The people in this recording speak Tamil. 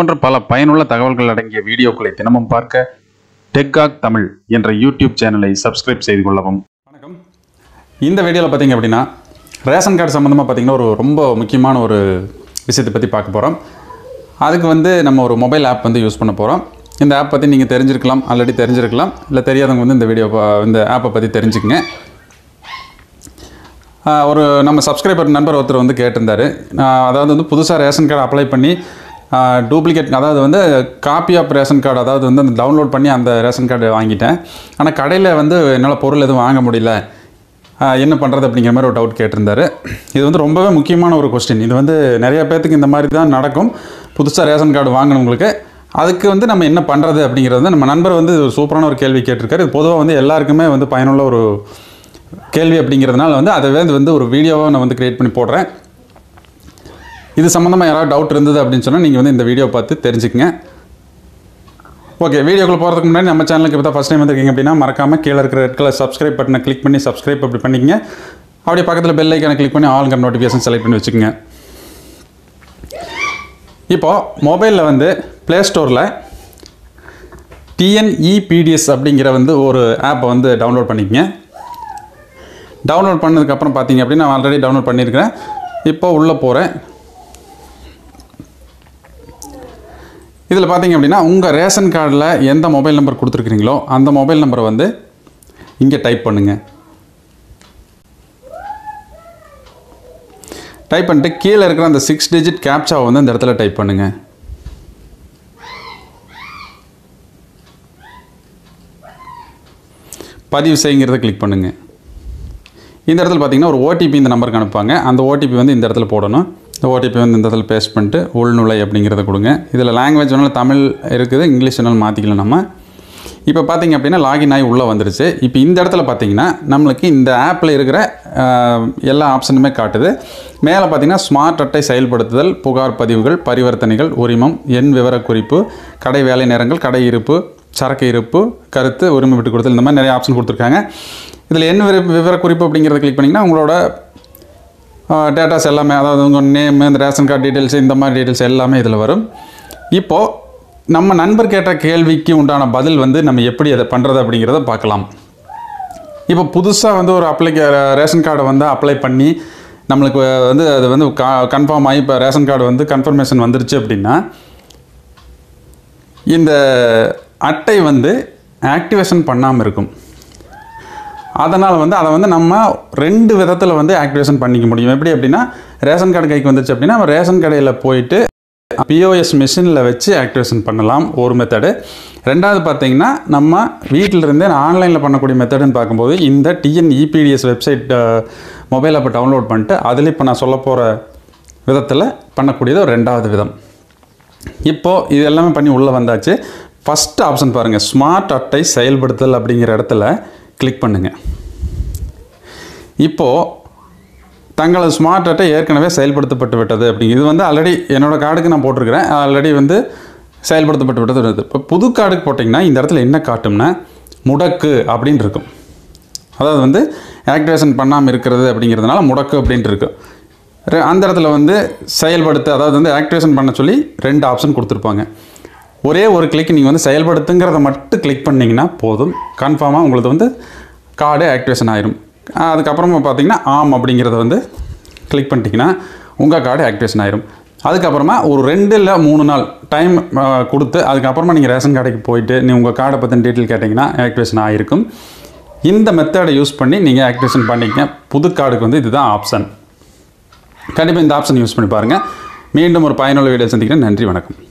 போன்ற பல பயனுள்ள தகவல்கள் அடங்கிய வீடியோக்களை தினமும் பார்க்க டெக்காக் தமிழ் என்ற யூடியூப் சேனலை சப்ஸ்கிரைப் செய்து கொள்ளவும் வணக்கம் இந்த வீடியோவில் பார்த்தீங்க அப்படின்னா ரேஷன் கார்டு சம்மந்தமாக பார்த்தீங்கன்னா ஒரு ரொம்ப முக்கியமான ஒரு விஷயத்தை பற்றி பார்க்க போகிறோம் அதுக்கு வந்து நம்ம ஒரு மொபைல் ஆப் வந்து யூஸ் பண்ண போகிறோம் இந்த ஆப் பற்றி நீங்கள் தெரிஞ்சிருக்கலாம் ஆல்ரெடி தெரிஞ்சிருக்கலாம் இல்லை தெரியாதவங்க வந்து இந்த வீடியோ இந்த ஆப்பை பற்றி தெரிஞ்சுக்கங்க ஆஹ் ஒரு நம்ம சப்ஸ்கிரைபர் நண்பர் ஒருத்தர் வந்து கேட்டிருந்தாரு ஆஹ் அதாவது வந்து புதுசாக ரேஷன் கார்டு அப்ளை பண்ணி டூப்ளிகேட் அதாவது வந்து காப்பி ஆஃப் ரேஷன் கார்டு அதாவது வந்து அந்த டவுன்லோட் பண்ணி அந்த ரேஷன் கார்டு வாங்கிட்டேன் ஆனால் கடையில் வந்து என்னால் பொருள் எதுவும் வாங்க முடியல ஆஹ் என்ன பண்ணுறது அப்படிங்கிற மாதிரி ஒரு டவுட் கேட்டிருந்தாரு இது வந்து ரொம்பவே முக்கியமான ஒரு கொஸ்டின் இது வந்து நிறைய பேர்த்துக்கு இந்த மாதிரி தான் நடக்கும் புதுசாக ரேஷன் கார்டு வாங்கினவங்களுக்கு அதுக்கு வந்து நம்ம என்ன பண்ணுறது அப்படிங்கிறது வந்து நம்ம நண்பர் வந்து ஒரு சூப்பரான ஒரு கேள்வி கேட்டிருக்காரு இது பொதுவாக வந்து எல்லாருக்குமே வந்து பயனுள்ள ஒரு கேள்வி அப்படிங்கிறதுனால வந்து அதை வந்து வந்து ஒரு வீடியோவாக நான் வந்து கிரியேட் பண்ணி போடுறேன் இது சம்மந்தமாக யாராவது டவுட் இருந்தது அப்படின்னு சொன்னால் நீங்கள் வந்து இந்த வீடியோ பார்த்து தெரிஞ்சுக்கங்க ஓகே வீடியோக்குள்ள போகிறதுக்கு முன்னாடி நம்ம சேனலுக்கு இப்போ தான் ஃபஸ்ட் டைம் வந்திருக்கீங்க அப்படின்னா மறக்காமல் கீழே இருக்கிற ரெட் கலர் சப்ஸ்கிரைப் பட்டனை கிளிக் பண்ணி சப்ஸ்கிரைப் அப்படி பண்ணிக்கங்க அப்படியே பக்கத்தில் பெல் ஐக்கானை கிளிக் பண்ணி ஆல்ங்கிற நோட்டிஃபிகேஷன் செலக்ட் பண்ணி வச்சுக்கோங்க இப்போது மொபைலில் வந்து ப்ளே ஸ்டோரில் டிஎன்இபிடிஎஸ் அப்படிங்கிற வந்து ஒரு ஆப்பை வந்து டவுன்லோட் பண்ணிக்கங்க டவுன்லோட் பண்ணதுக்கப்புறம் பார்த்தீங்க அப்படின்னா நான் ஆல்ரெடி டவுன்லோட் பண்ணியிருக்கிறேன் இப்போ உள்ளே போகிறேன் இதில் பார்த்தீங்க அப்படின்னா உங்கள் ரேஷன் கார்டில் எந்த மொபைல் நம்பர் கொடுத்துருக்குறீங்களோ அந்த மொபைல் நம்பரை வந்து இங்கே டைப் பண்ணுங்கள் டைப் பண்ணிட்டு கீழே இருக்கிற அந்த சிக்ஸ் டிஜிட் கேப்சாவை வந்து இந்த இடத்துல டைப் பண்ணுங்கள் பதிவு செய்யுங்கிறத கிளிக் பண்ணுங்கள் இந்த இடத்துல பார்த்தீங்கன்னா ஒரு ஓடிபி இந்த நம்பருக்கு அனுப்புவாங்க அந்த ஓடிபி வந்து இந்த இடத்துல போடணும் இந்த ஓடிபி வந்து இந்த இடத்துல பேஸ்ட் பண்ணிட்டு உள்நுழை அப்படிங்கிறத கொடுங்க இதில் லாங்குவேஜ் வேணாலும் தமிழ் இருக்குது இங்கிலீஷ் வேணாலும் மாற்றிக்கலாம் நம்ம இப்போ பார்த்தீங்க அப்படின்னா லாகின் ஆகி உள்ளே வந்துருச்சு இப்போ இந்த இடத்துல பார்த்தீங்கன்னா நம்மளுக்கு இந்த ஆப்பில் இருக்கிற ஆஹ், எல்லா ஆப்ஷனுமே காட்டுது மேலே பார்த்தீங்கன்னா ஸ்மார்ட் அட்டை செயல்படுத்துதல் புகார் பதிவுகள் பரிவர்த்தனைகள் உரிமம் எண் விவரக்குறிப்பு கடை வேலை நேரங்கள் கடை இருப்பு சரக்கு இருப்பு கருத்து உரிமை விட்டு கொடுத்தல் இந்த மாதிரி நிறைய ஆப்ஷன் கொடுத்துருக்காங்க இதில் என்ன விவர விவரக்குறிப்பு அப்படிங்கிறத கிளிக் பண்ணிங்கன்னா உங்களோட டேட்டாஸ் எல்லாமே அதாவது உங்கள் நேம் இந்த ரேஷன் கார்டு டீட்டெயில்ஸ் இந்த மாதிரி டீட்டெயில்ஸ் எல்லாமே இதில் வரும் இப்போது நம்ம நண்பர் கேட்ட கேள்விக்கு உண்டான பதில் வந்து நம்ம எப்படி அதை பண்ணுறது அப்படிங்கிறத பார்க்கலாம் இப்போ புதுசாக வந்து ஒரு அப்ளை ரேஷன் கார்டை வந்து அப்ளை பண்ணி நம்மளுக்கு வந்து அது வந்து கன்ஃபார்ம் ஆகி இப்போ ரேஷன் கார்டு வந்து கன்ஃபர்மேஷன் வந்துருச்சு அப்படின்னா இந்த அட்டை வந்து ஆக்டிவேஷன் பண்ணாமல் இருக்கும் அதனால் வந்து அதை வந்து நம்ம ரெண்டு விதத்தில் வந்து ஆக்டிவேஷன் பண்ணிக்க முடியும் எப்படி அப்படின்னா ரேஷன் கார்டு கைக்கு வந்துச்சு அப்படின்னா நம்ம ரேஷன் கடையில் போயிட்டு பிஓஎஸ் மிஷினில் வச்சு ஆக்டிவேஷன் பண்ணலாம் ஒரு மெத்தடு ரெண்டாவது பார்த்தீங்கன்னா நம்ம வீட்டில் இருந்தே ஆன்லைனில் பண்ணக்கூடிய மெத்தடுன்னு பார்க்கும்போது இந்த டிஎன்இபிடிஎஸ் வெப்சைட் மொபைல் ஆப்பை டவுன்லோட் பண்ணிட்டு அதில் இப்போ நான் சொல்ல போகிற விதத்தில் பண்ணக்கூடியது ஒரு ரெண்டாவது விதம் இப்போது இது எல்லாமே பண்ணி உள்ளே வந்தாச்சு ஃபஸ்ட்டு ஆப்ஷன் பாருங்கள் ஸ்மார்ட் அட்டை செயல்படுத்தல் அப்படிங்கிற இடத்துல கிளிக் பண்ணுங்கள் இப்போது தங்களது ஸ்மார்ட் அட்டை ஏற்கனவே செயல்படுத்தப்பட்டு விட்டது அப்படிங்க இது வந்து ஆல்ரெடி என்னோடய கார்டுக்கு நான் போட்டிருக்கிறேன் ஆல்ரெடி வந்து செயல்படுத்தப்பட்டு விட்டது வருது இப்போ புது கார்டுக்கு போட்டிங்கன்னா இந்த இடத்துல என்ன காட்டும்னா முடக்கு அப்படின்னு இருக்கும் அதாவது வந்து ஆக்டிவேஷன் பண்ணாமல் இருக்கிறது அப்படிங்கிறதுனால முடக்கு அப்படின்ட்டு இருக்கும் ரெ- அந்த இடத்துல வந்து செயல்படுத்த அதாவது வந்து ஆக்டிவேஷன் பண்ண சொல்லி ரெண்டு ஆப்ஷன் கொடுத்துருப்பாங்க ஒரே ஒரு கிளிக் நீங்கள் வந்து செயல்படுத்துங்கிறத மட்டும் கிளிக் பண்ணிங்கன்னா போதும் கன்ஃபார்மாக உங்களுக்கு வந்து கார்டு ஆக்டிவேஷன் ஆயிரும் அஹ் அதுக்கப்புறமா பார்த்தீங்கன்னா ஆம் அப்படிங்கிறத வந்து கிளிக் பண்ணிட்டீங்கன்னா உங்கள் கார்டு ஆக்டிவேஷன் ஆயிரும் அதுக்கப்புறமா ஒரு ரெண்டு இல்லை மூணு நாள் டைம் கொடுத்து அதுக்கப்புறமா நீங்கள் ரேஷன் கடைக்கு போயிட்டு நீ உங்கள் கார்டை பற்றின டீட்டெயில் கேட்டிங்கன்னா ஆக்டிவேஷன் ஆகிருக்கும் இந்த மெத்தடை யூஸ் பண்ணி நீங்கள் ஆக்டிவேஷன் பண்ணிக்க புது கார்டுக்கு வந்து இதுதான் ஆப்ஷன் கண்டிப்பாக இந்த ஆப்ஷன் யூஸ் பண்ணி பாருங்கள் மீண்டும் ஒரு பயனுள்ள வீடியோ சந்திக்கிறேன் நன்றி வணக்கம்